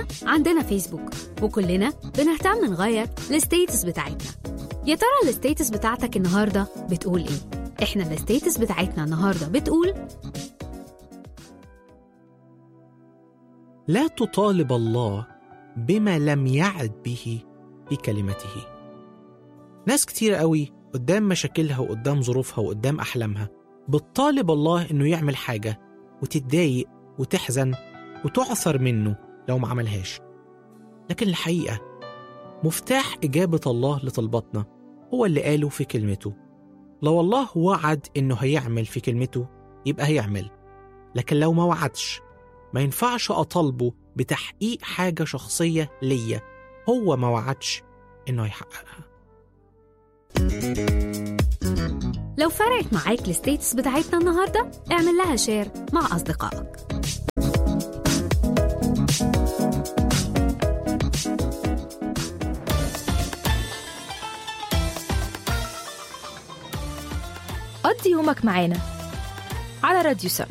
كلنا عندنا فيسبوك وكلنا بنهتم نغير الستيتس بتاعتنا يا ترى الستيتس بتاعتك النهارده بتقول ايه احنا الستيتس بتاعتنا النهارده بتقول لا تطالب الله بما لم يعد به في كلمته ناس كتير قوي قدام مشاكلها وقدام ظروفها وقدام أحلامها بتطالب الله إنه يعمل حاجة وتتضايق وتحزن وتعثر منه لو ما عملهاش لكن الحقيقة مفتاح إجابة الله لطلباتنا هو اللي قاله في كلمته لو الله وعد إنه هيعمل في كلمته يبقى هيعمل لكن لو ما وعدش ما ينفعش أطالبه بتحقيق حاجة شخصية ليا هو ما وعدش إنه هيحققها لو فرقت معاك الستيتس بتاعتنا النهارده اعمل لها شير مع أصدقائك قضي يومك معانا على راديو سم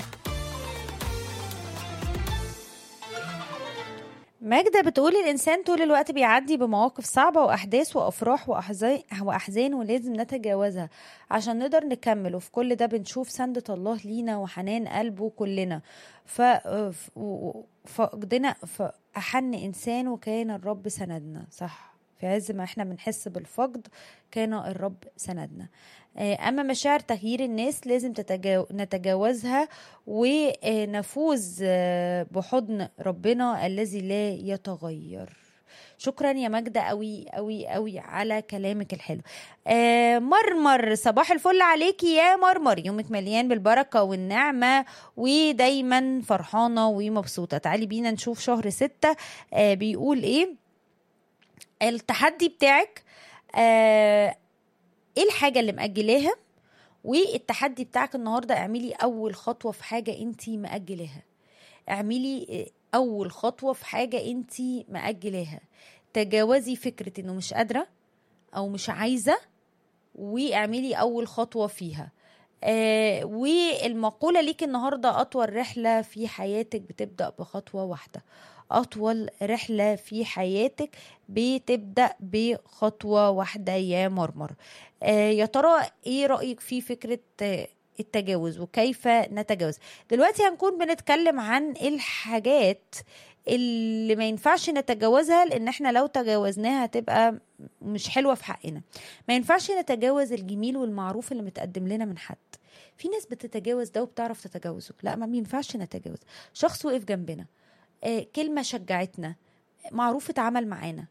ماجدة بتقول الإنسان طول الوقت بيعدي بمواقف صعبة وأحداث وأفراح وأحزان وأحزان ولازم نتجاوزها عشان نقدر نكمل وفي كل ده بنشوف سندة الله لينا وحنان قلبه كلنا ف و- فقدنا فأحن إنسان وكان الرب سندنا صح في عز ما احنا بنحس بالفقد كان الرب سندنا آه، أما مشاعر تغيير الناس لازم تتجاو... نتجاوزها ونفوز آه، بحضن ربنا الذي لا يتغير شكرا يا ماجدة قوي قوي قوي على كلامك الحلو آه مرمر صباح الفل عليكي يا مرمر يومك مليان بالبركة والنعمة ودايما فرحانة ومبسوطة تعالي بينا نشوف شهر ستة آه بيقول ايه التحدي بتاعك آه ايه الحاجة اللي مأجلاها والتحدي بتاعك النهارده اعملي اول خطوه في حاجه انت مأجلاها اعملي اول خطوه في حاجه انت مأجلاها تجاوزي فكره انه مش قادره او مش عايزه واعملي اول خطوه فيها آه والمقولة ليك النهاردة أطول رحلة في حياتك بتبدأ بخطوة واحدة أطول رحلة في حياتك بتبدأ بخطوة واحدة يا مرمر آه يا ترى إيه رأيك في فكرة آه التجاوز وكيف نتجاوز دلوقتي هنكون بنتكلم عن الحاجات اللي ما ينفعش نتجاوزها لان احنا لو تجاوزناها هتبقى مش حلوه في حقنا ما ينفعش نتجاوز الجميل والمعروف اللي متقدم لنا من حد في ناس بتتجاوز ده وبتعرف تتجاوزه لا ما ينفعش نتجاوز شخص وقف جنبنا آه كلمه شجعتنا معروف اتعمل معانا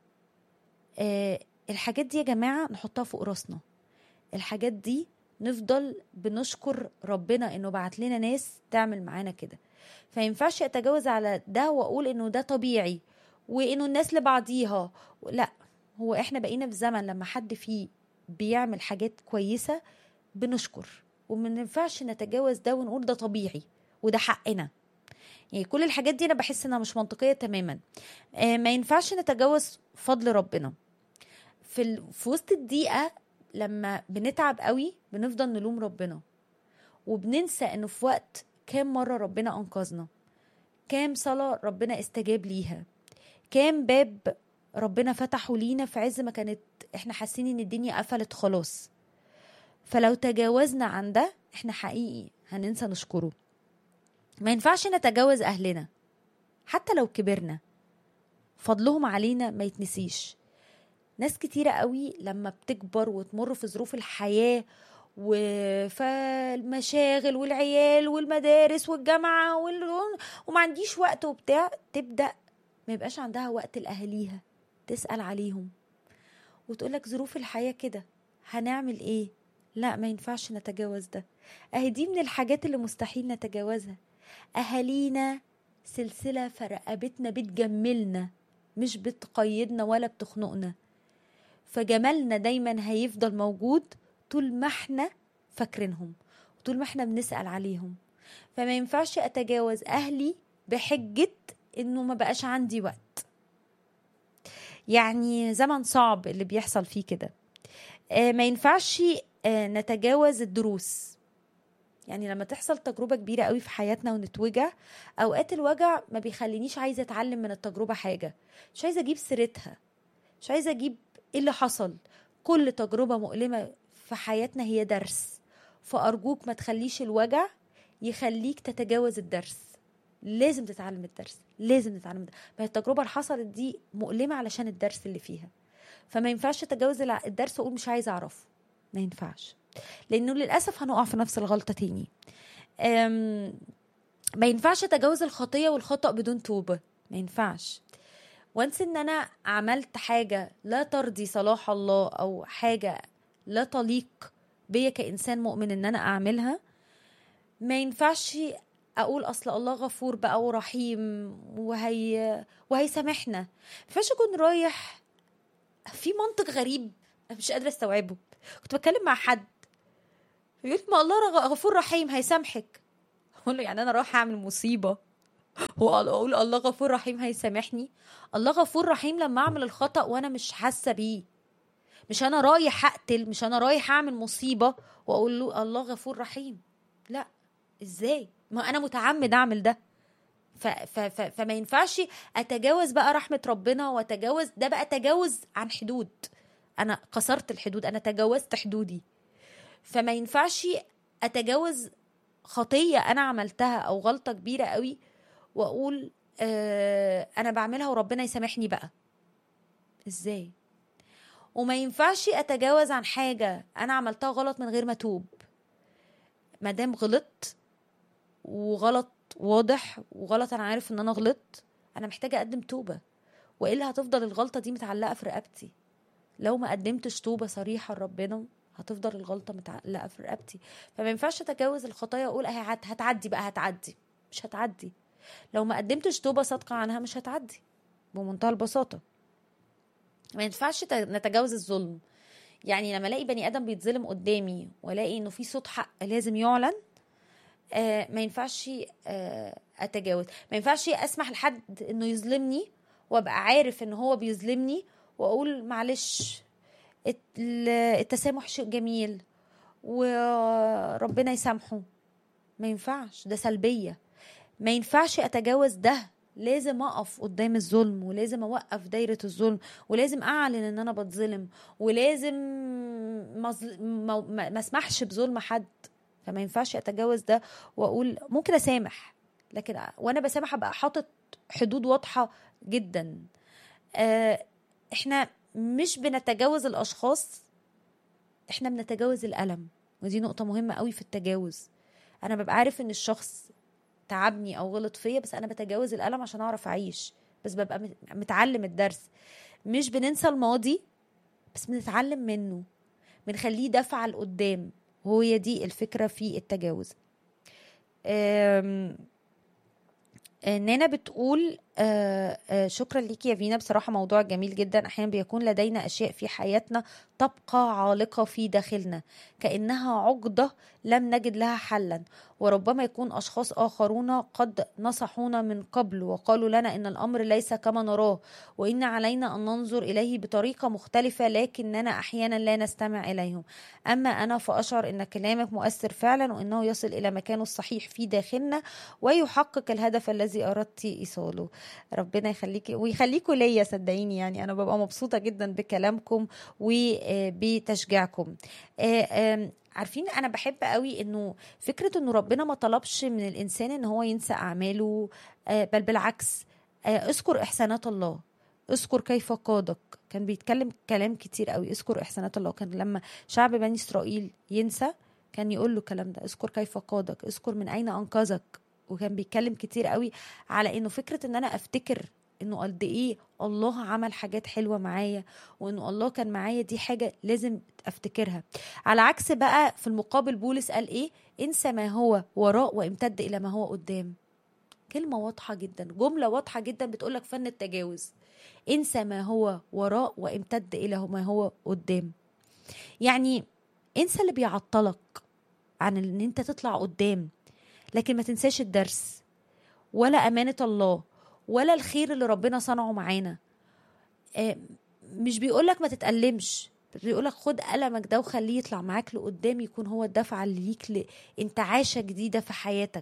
آه الحاجات دي يا جماعه نحطها فوق راسنا الحاجات دي نفضل بنشكر ربنا انه بعت لنا ناس تعمل معانا كده فينفعش اتجاوز على ده واقول انه ده طبيعي وانه الناس لبعضيها لا هو احنا بقينا في زمن لما حد فيه بيعمل حاجات كويسه بنشكر وما ينفعش نتجاوز ده ونقول ده طبيعي وده حقنا يعني كل الحاجات دي انا بحس انها مش منطقيه تماما آه ما ينفعش نتجاوز فضل ربنا في ال... في وسط الدقيقه لما بنتعب قوي بنفضل نلوم ربنا وبننسى انه في وقت كام مرة ربنا أنقذنا كام صلاة ربنا استجاب ليها كام باب ربنا فتحه لينا في عز ما كانت احنا حاسين ان الدنيا قفلت خلاص فلو تجاوزنا عن ده احنا حقيقي هننسى نشكره ما ينفعش نتجاوز أهلنا حتى لو كبرنا فضلهم علينا ما يتنسيش ناس كتيرة قوي لما بتكبر وتمر في ظروف الحياة فالمشاغل والعيال والمدارس والجامعة وال... وما عنديش وقت وبتاع تبدأ ما يبقاش عندها وقت لأهاليها تسأل عليهم وتقولك ظروف الحياة كده هنعمل ايه لا ما ينفعش نتجاوز ده اهي دي من الحاجات اللي مستحيل نتجاوزها اهالينا سلسلة في رقبتنا بتجملنا مش بتقيدنا ولا بتخنقنا فجمالنا دايما هيفضل موجود طول ما احنا فاكرينهم وطول ما احنا بنسأل عليهم فما ينفعش اتجاوز اهلي بحجة انه ما بقاش عندي وقت يعني زمن صعب اللي بيحصل فيه كده آه ما ينفعش آه نتجاوز الدروس يعني لما تحصل تجربة كبيرة قوي في حياتنا ونتوجع أوقات الوجع ما بيخلينيش عايزة أتعلم من التجربة حاجة مش عايزة أجيب سيرتها مش عايزة أجيب إيه اللي حصل كل تجربة مؤلمة في حياتنا هي درس فأرجوك ما تخليش الوجع يخليك تتجاوز الدرس لازم تتعلم الدرس لازم تتعلم الدرس. ما هي التجربة اللي حصلت دي مؤلمة علشان الدرس اللي فيها فما ينفعش تتجاوز الع- الدرس واقول مش عايزه اعرفه ما ينفعش لانه للاسف هنقع في نفس الغلطه تاني أم، ما ينفعش اتجاوز الخطيه والخطا بدون توبه ما ينفعش وانس ان انا عملت حاجه لا ترضي صلاح الله او حاجه لا تليق بيا كانسان مؤمن ان انا اعملها ما ينفعش اقول اصل الله غفور بقى ورحيم وهي وهيسامحنا ما ينفعش اكون رايح في منطق غريب أنا مش قادره استوعبه كنت بتكلم مع حد يقول ما الله رغ- غفور رحيم هيسامحك اقول له يعني انا رايح اعمل مصيبه واقول الله غفور رحيم هيسامحني الله غفور رحيم لما اعمل الخطا وانا مش حاسه بيه مش انا رايح اقتل مش انا رايح اعمل مصيبه واقول له الله غفور رحيم لا ازاي ما انا متعمد اعمل ده ف ف ف فما ينفعش اتجاوز بقى رحمه ربنا واتجاوز ده بقى تجاوز عن حدود انا كسرت الحدود انا تجاوزت حدودي فما ينفعش اتجاوز خطيه انا عملتها او غلطه كبيره قوي واقول آه انا بعملها وربنا يسامحني بقى ازاي وما ينفعش اتجاوز عن حاجه انا عملتها غلط من غير ما اتوب ما دام غلطت وغلط واضح وغلط انا عارف ان انا غلطت انا محتاجه اقدم توبه والا هتفضل الغلطه دي متعلقه في رقبتي لو ما قدمتش توبه صريحه لربنا هتفضل الغلطه متعلقه في رقبتي فما ينفعش اتجاوز الخطايا واقول اهي هت- هتعدي بقى هتعدي مش هتعدي لو ما قدمتش توبه صادقه عنها مش هتعدي بمنتهى البساطه ما ينفعش ت- نتجاوز الظلم يعني لما الاقي بني ادم بيتظلم قدامي والاقي انه في صوت حق لازم يعلن آه ما ينفعش آه اتجاوز ما ينفعش اسمح لحد انه يظلمني وابقى عارف ان هو بيظلمني واقول معلش الت- ال- التسامح شيء جميل وربنا يسامحه ما ينفعش ده سلبية ما ينفعش اتجاوز ده لازم اقف قدام الظلم ولازم اوقف دايرة الظلم ولازم اعلن ان انا بتظلم ولازم ما أظل- ما ما- ما اسمحش بظلم حد فما ينفعش اتجاوز ده واقول ممكن اسامح لكن وانا بسامح ابقى حاطط حدود واضحة جدا آه، احنا مش بنتجاوز الاشخاص احنا بنتجاوز الالم ودي نقطة مهمة قوي في التجاوز انا ببقى عارف ان الشخص تعبني او غلط فيا بس انا بتجاوز الالم عشان اعرف اعيش بس ببقى مت- متعلم الدرس مش بننسى الماضي بس بنتعلم منه بنخليه دفعة لقدام وهي دي الفكرة في التجاوز أم، آه، نانا بتقول آه، آه، شكرا ليكي يا فينا بصراحة موضوع جميل جدا أحيانا بيكون لدينا أشياء في حياتنا تبقى عالقة في داخلنا كأنها عقدة لم نجد لها حلا وربما يكون أشخاص آخرون قد نصحونا من قبل وقالوا لنا إن الأمر ليس كما نراه وإن علينا أن ننظر إليه بطريقة مختلفة لكننا أحيانا لا نستمع إليهم أما أنا فأشعر أن كلامك مؤثر فعلا وأنه يصل إلى مكانه الصحيح في داخلنا ويحقق الهدف الذي أردت إيصاله ربنا يخليكي ويخليكوا ليا صدقيني يعني أنا ببقى مبسوطة جدا بكلامكم وبتشجيعكم آه، آم، عارفين انا بحب قوي انه فكره انه ربنا ما طلبش من الانسان ان هو ينسى اعماله آه، بل بالعكس آه، اذكر احسانات الله اذكر كيف قادك كان بيتكلم كلام كتير قوي اذكر احسانات الله كان لما شعب بني اسرائيل ينسى كان يقول له الكلام ده اذكر كيف قادك اذكر من اين انقذك وكان بيتكلم كتير قوي على انه فكره ان انا افتكر انه قد ايه الله عمل حاجات حلوه معايا وانه الله كان معايا دي حاجه لازم افتكرها على عكس بقى في المقابل بولس قال ايه انسى ما هو وراء وامتد الى ما هو قدام كلمه واضحه جدا جمله واضحه جدا بتقولك فن التجاوز انسى ما هو وراء وامتد الى ما هو قدام يعني انسى اللي بيعطلك عن ان انت تطلع قدام لكن ما تنساش الدرس ولا امانه الله ولا الخير اللي ربنا صنعه معانا آه، مش بيقولك ما تتألمش بيقول لك خد ألمك ده وخليه يطلع معاك لقدام يكون هو الدفعة اللي ليك لانتعاشة جديدة في حياتك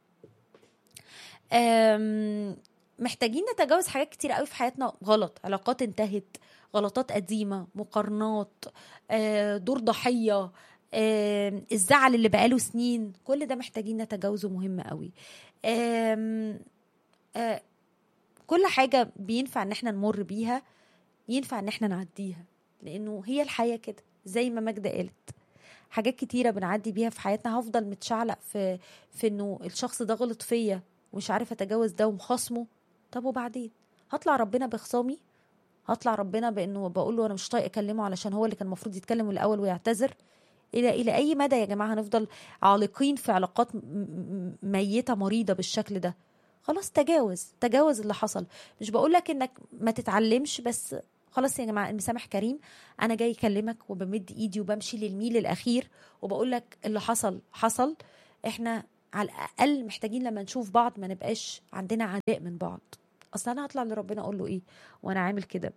أم، محتاجين نتجاوز حاجات كتير قوي في حياتنا غلط علاقات انتهت غلطات قديمة مقارنات آه، دور ضحية آه، الزعل اللي بقاله سنين كل ده محتاجين نتجاوزه مهم قوي آم، آه، كل حاجة بينفع ان احنا نمر بيها ينفع ان احنا نعديها لانه هي الحياة كده زي ما ماجدة قالت حاجات كتيرة بنعدي بيها في حياتنا هفضل متشعلق في في انه الشخص ده غلط فيا ومش عارفة اتجاوز ده ومخاصمه طب وبعدين هطلع ربنا بخصامي هطلع ربنا بانه بقول له انا مش طايق اكلمه علشان هو اللي كان المفروض يتكلم الاول ويعتذر الى الى اي مدى يا جماعه هنفضل عالقين في علاقات م- م- ميته مريضه بالشكل ده خلاص تجاوز تجاوز اللي حصل مش بقول لك انك ما تتعلمش بس خلاص يا جماعه المسامح كريم انا جاي اكلمك وبمد ايدي وبمشي للميل الاخير وبقول لك اللي حصل حصل احنا على الاقل محتاجين لما نشوف بعض ما نبقاش عندنا عداء من بعض اصل انا هطلع لربنا اقول له ايه وانا عامل كده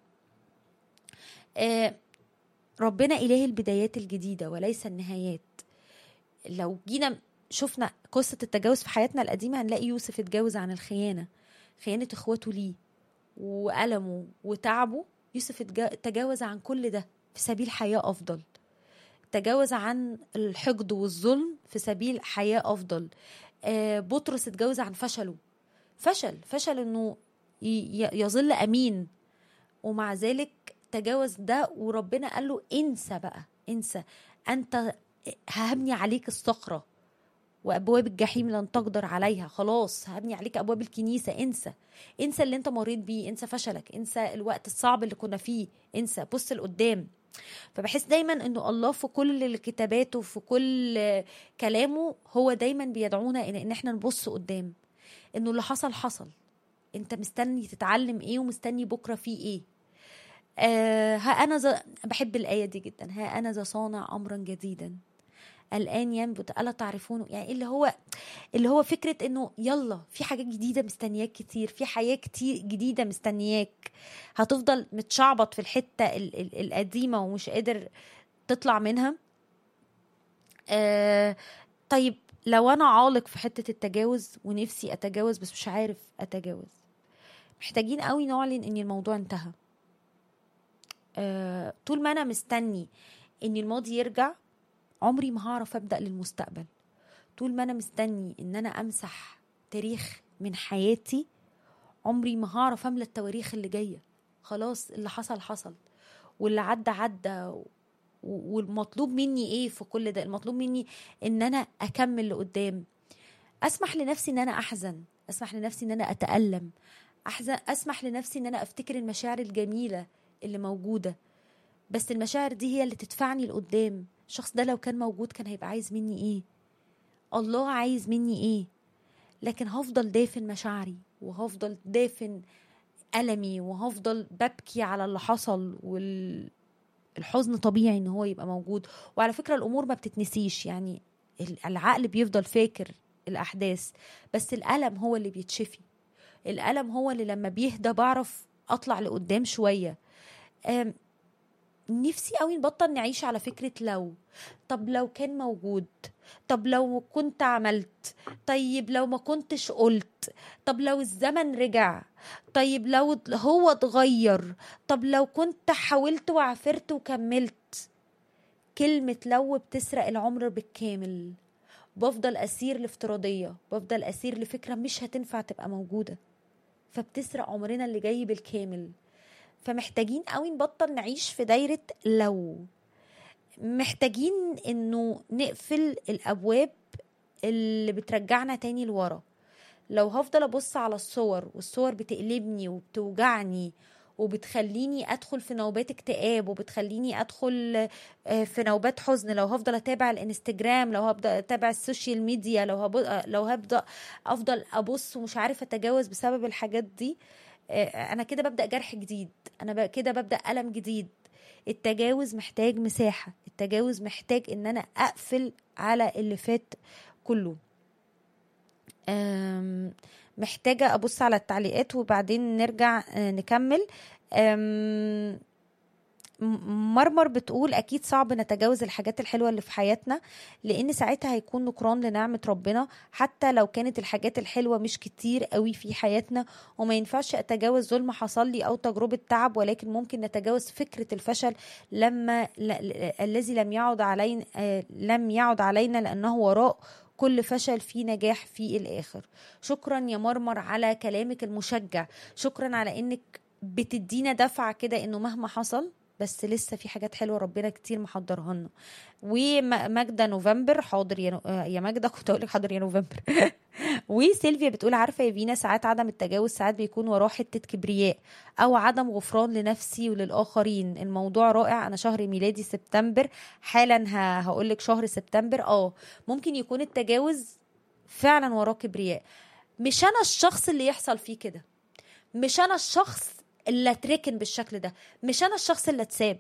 آه ربنا اله البدايات الجديده وليس النهايات لو جينا شفنا قصه التجاوز في حياتنا القديمه هنلاقي يوسف اتجاوز عن الخيانه خيانه اخواته ليه وألمه وتعبه يوسف اتجا- تجاوز عن كل ده في سبيل حياه افضل تجاوز عن الحقد والظلم في سبيل حياه افضل آه بطرس اتجاوز عن فشله فشل فشل انه ي- ي- يظل امين ومع ذلك تجاوز ده وربنا قال له انسى بقى انسى انت هبني عليك الصخره وابواب الجحيم لن تقدر عليها خلاص هبني عليك ابواب الكنيسه انسى انسى اللي انت مريت بيه انسى فشلك انسى الوقت الصعب اللي كنا فيه انسى بص لقدام فبحس دايما انه الله في كل كتاباته في كل كلامه هو دايما بيدعونا ان إن احنا نبص قدام انه اللي حصل حصل انت مستني تتعلم ايه ومستني بكره فيه ايه آه ها انا ز... بحب الايه دي جدا ها انا ذا صانع امرا جديدا الان ينبت الا تعرفونه يعني اللي هو اللي هو فكره انه يلا في حاجات جديده مستنياك كتير في حياه كتير جديده مستنياك هتفضل متشعبط في الحته ال- ال- القديمه ومش قادر تطلع منها آه طيب لو انا عالق في حته التجاوز ونفسي اتجاوز بس مش عارف اتجاوز محتاجين قوي نعلن ان الموضوع انتهى آه طول ما انا مستني ان الماضي يرجع عمري ما هعرف ابدا للمستقبل طول ما انا مستني ان انا امسح تاريخ من حياتي عمري ما هعرف املى التواريخ اللي جايه خلاص اللي حصل حصل واللي عدى عدى و- والمطلوب مني ايه في كل ده المطلوب مني ان انا اكمل لقدام اسمح لنفسي ان انا احزن اسمح لنفسي ان انا اتالم احزن اسمح لنفسي ان انا افتكر المشاعر الجميله اللي موجوده بس المشاعر دي هي اللي تدفعني لقدام الشخص ده لو كان موجود كان هيبقى عايز مني ايه الله عايز مني ايه لكن هفضل دافن مشاعري وهفضل دافن ألمي وهفضل ببكي على اللي حصل والحزن طبيعي ان هو يبقى موجود وعلى فكرة الأمور ما بتتنسيش يعني ال- العقل بيفضل فاكر الأحداث بس الألم هو اللي بيتشفي الألم هو اللي لما بيهدى بعرف أطلع لقدام شوية أم، نفسي قوي نبطل نعيش على فكرة لو طب لو كان موجود طب لو كنت عملت طيب لو ما كنتش قلت طب لو الزمن رجع طيب لو هو اتغير طب لو كنت حاولت وعفرت وكملت كلمة لو بتسرق العمر بالكامل بفضل أسير لافتراضية بفضل أسير لفكرة مش هتنفع تبقى موجودة فبتسرق عمرنا اللي جاي بالكامل فمحتاجين قوي نبطل نعيش في دايرة لو محتاجين انه نقفل الابواب اللي بترجعنا تاني لورا لو هفضل ابص على الصور والصور بتقلبني وبتوجعني وبتخليني ادخل في نوبات اكتئاب وبتخليني ادخل آه، في نوبات حزن لو هفضل اتابع الانستجرام لو هبدا اتابع السوشيال ميديا لو هب... لو هبدا افضل ابص ومش عارفه اتجاوز بسبب الحاجات دي آه، انا كده ببدا جرح جديد انا ب- كده ببدا الم جديد التجاوز محتاج مساحه التجاوز محتاج ان انا اقفل على اللي فات كله أم، محتاجة أبص على التعليقات وبعدين نرجع آه، نكمل أم، م- مرمر بتقول اكيد صعب نتجاوز الحاجات الحلوه اللي في حياتنا لان ساعتها هيكون نكران لنعمه ربنا حتى لو كانت الحاجات الحلوه مش كتير قوي في حياتنا وما ينفعش اتجاوز ظلم حصل لي او تجربه تعب ولكن ممكن نتجاوز فكره الفشل لما ل... ل... الذي لم يعد علينا آه، لم يعد علينا لانه وراء كل فشل في نجاح في الاخر شكرا يا مرمر على كلامك المشجع شكرا على انك بتدينا دفعه كده انه مهما حصل بس لسه في حاجات حلوه ربنا كتير محضرها لنا وماجدة نوفمبر حاضر يا نو... آه، يا ماجدة كنت اقول لك حاضر يا نوفمبر وسيلفيا بتقول عارفه يا فينا ساعات عدم التجاوز ساعات بيكون وراه حته كبرياء او عدم غفران لنفسي وللاخرين الموضوع رائع انا شهر ميلادي سبتمبر حالا هقول لك شهر سبتمبر اه ممكن يكون التجاوز فعلا وراه كبرياء مش انا الشخص اللي يحصل فيه كده مش انا الشخص اللي اتركن بالشكل ده مش انا الشخص اللي اتساب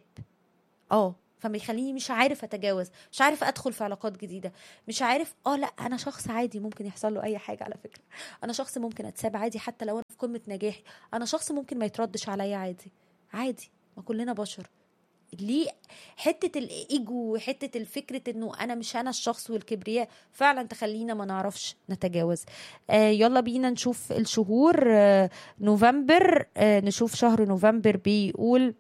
اه فما يخليني مش عارف اتجاوز مش عارف ادخل في علاقات جديده مش عارف اه لا انا شخص عادي ممكن يحصل له اي حاجه على فكره انا شخص ممكن اتساب عادي حتى لو انا في قمه نجاحي انا شخص ممكن ما يتردش عليا عادي عادي ما كلنا بشر ليه حته الايجو وحته الفكره انه انا مش انا الشخص والكبرياء فعلا تخلينا ما نعرفش نتجاوز آه يلا بينا نشوف الشهور آه نوفمبر آه نشوف شهر نوفمبر بيقول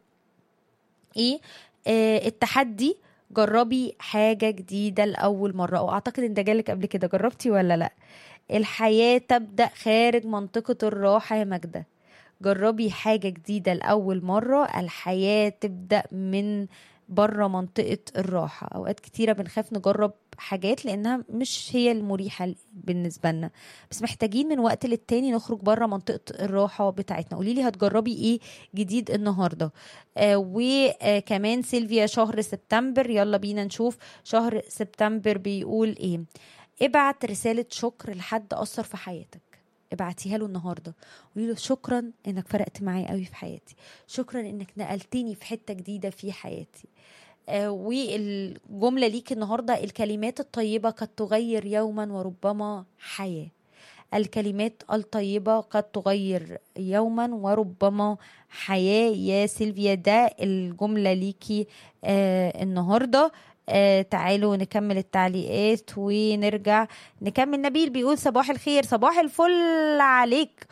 ايه آه التحدي جربي حاجة جديدة لأول مرة أو أعتقد إن ده جالك قبل كده جربتي ولا لأ الحياة تبدأ خارج منطقة الراحة يا ماجدة جربي حاجة جديدة لأول مرة الحياة تبدأ من بره منطقة الراحة أوقات كتيرة بنخاف نجرب حاجات لأنها مش هي المريحة بالنسبة لنا بس محتاجين من وقت للتاني نخرج بره منطقة الراحة بتاعتنا قوليلي هتجربي ايه جديد النهاردة آه وكمان سيلفيا شهر سبتمبر يلا بينا نشوف شهر سبتمبر بيقول ايه ابعت رسالة شكر لحد أثر في حياتك ابعتيها له النهارده قولي له شكرا انك فرقت معايا قوي في حياتي شكرا انك نقلتني في حته جديده في حياتي آه والجمله ليك النهارده الكلمات الطيبه قد تغير يوما وربما حياه الكلمات الطيبة قد تغير يوما وربما حياة يا سيلفيا ده الجملة ليكي آه النهاردة آه تعالوا نكمل التعليقات ونرجع نكمل نبيل بيقول صباح الخير صباح الفل عليك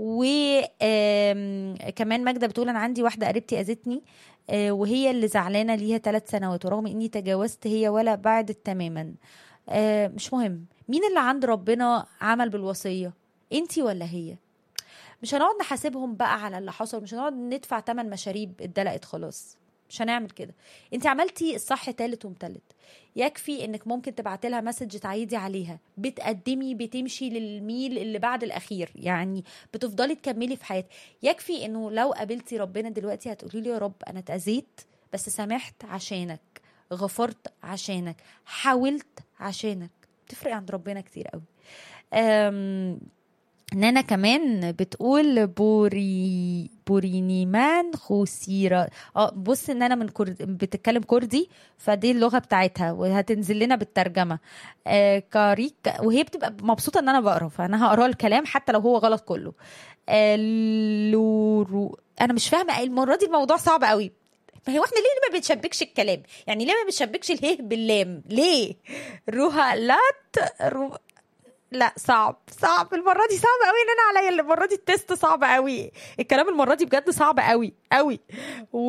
وكمان ماجدة بتقول أنا عندي واحدة قريبتي أذتني آه وهي اللي زعلانة ليها ثلاث سنوات ورغم إني تجاوزت هي ولا بعدت تماما آه مش مهم مين اللي عند ربنا عمل بالوصية انتي ولا هي مش هنقعد نحاسبهم بقى على اللي حصل مش هنقعد ندفع تمن مشاريب اتدلقت خلاص مش هنعمل كده انت عملتي الصح تالت ومتلت يكفي انك ممكن تبعتي لها مسج تعيدي عليها بتقدمي بتمشي للميل اللي بعد الاخير يعني بتفضلي تكملي في حياتك يكفي انه لو قابلتي ربنا دلوقتي هتقولي له يا رب انا اتاذيت بس سامحت عشانك غفرت عشانك حاولت عشانك بتفرق عند ربنا كتير قوي أم... نانا كمان بتقول بوري بورينيمان خوسيرا اه بص ان انا من كرد... بتتكلم كردي فدي اللغه بتاعتها وهتنزل لنا بالترجمه آه كاريك وهي بتبقى مبسوطه ان انا بقرا فانا هقرا الكلام حتى لو هو غلط كله آه لورو انا مش فاهمه المره دي الموضوع صعب قوي فهي واحنا ليه ما بنشبكش الكلام يعني ليه ما بنشبكش اله باللام ليه روها لات رو... لا صعب صعب المره دي صعب قوي ان انا عليا المره دي التست صعب قوي الكلام المره دي بجد صعب قوي قوي و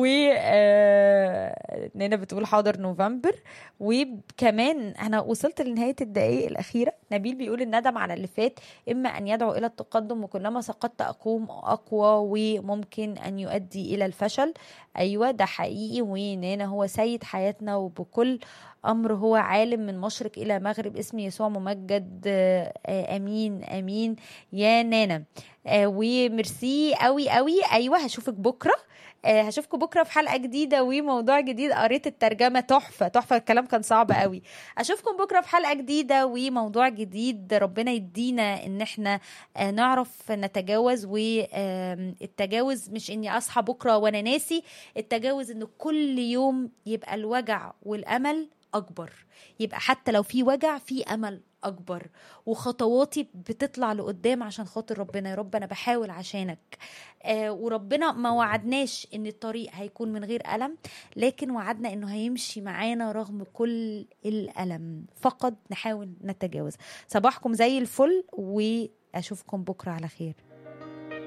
آه... نينا بتقول حاضر نوفمبر وكمان انا وصلت لنهايه الدقائق الاخيره نبيل بيقول الندم على اللي فات اما ان يدعو الى التقدم وكلما سقطت اقوم اقوى وممكن ان يؤدي الى الفشل ايوه ده حقيقي ونانا هو سيد حياتنا وبكل امر هو عالم من مشرق الى مغرب اسم يسوع ممجد امين امين يا نانا وميرسي قوي قوي ايوه هشوفك بكره هشوفكم بكره في حلقه جديده وموضوع جديد قريت الترجمه تحفه تحفه الكلام كان صعب قوي اشوفكم بكره في حلقه جديده وموضوع جديد ربنا يدينا ان احنا نعرف نتجاوز والتجاوز مش اني اصحى بكره وانا ناسي التجاوز ان كل يوم يبقى الوجع والامل اكبر يبقى حتى لو في وجع في امل اكبر وخطواتي بتطلع لقدام عشان خاطر ربنا يا رب انا بحاول عشانك آه وربنا ما وعدناش ان الطريق هيكون من غير الم لكن وعدنا انه هيمشي معانا رغم كل الالم فقط نحاول نتجاوز صباحكم زي الفل واشوفكم بكره على خير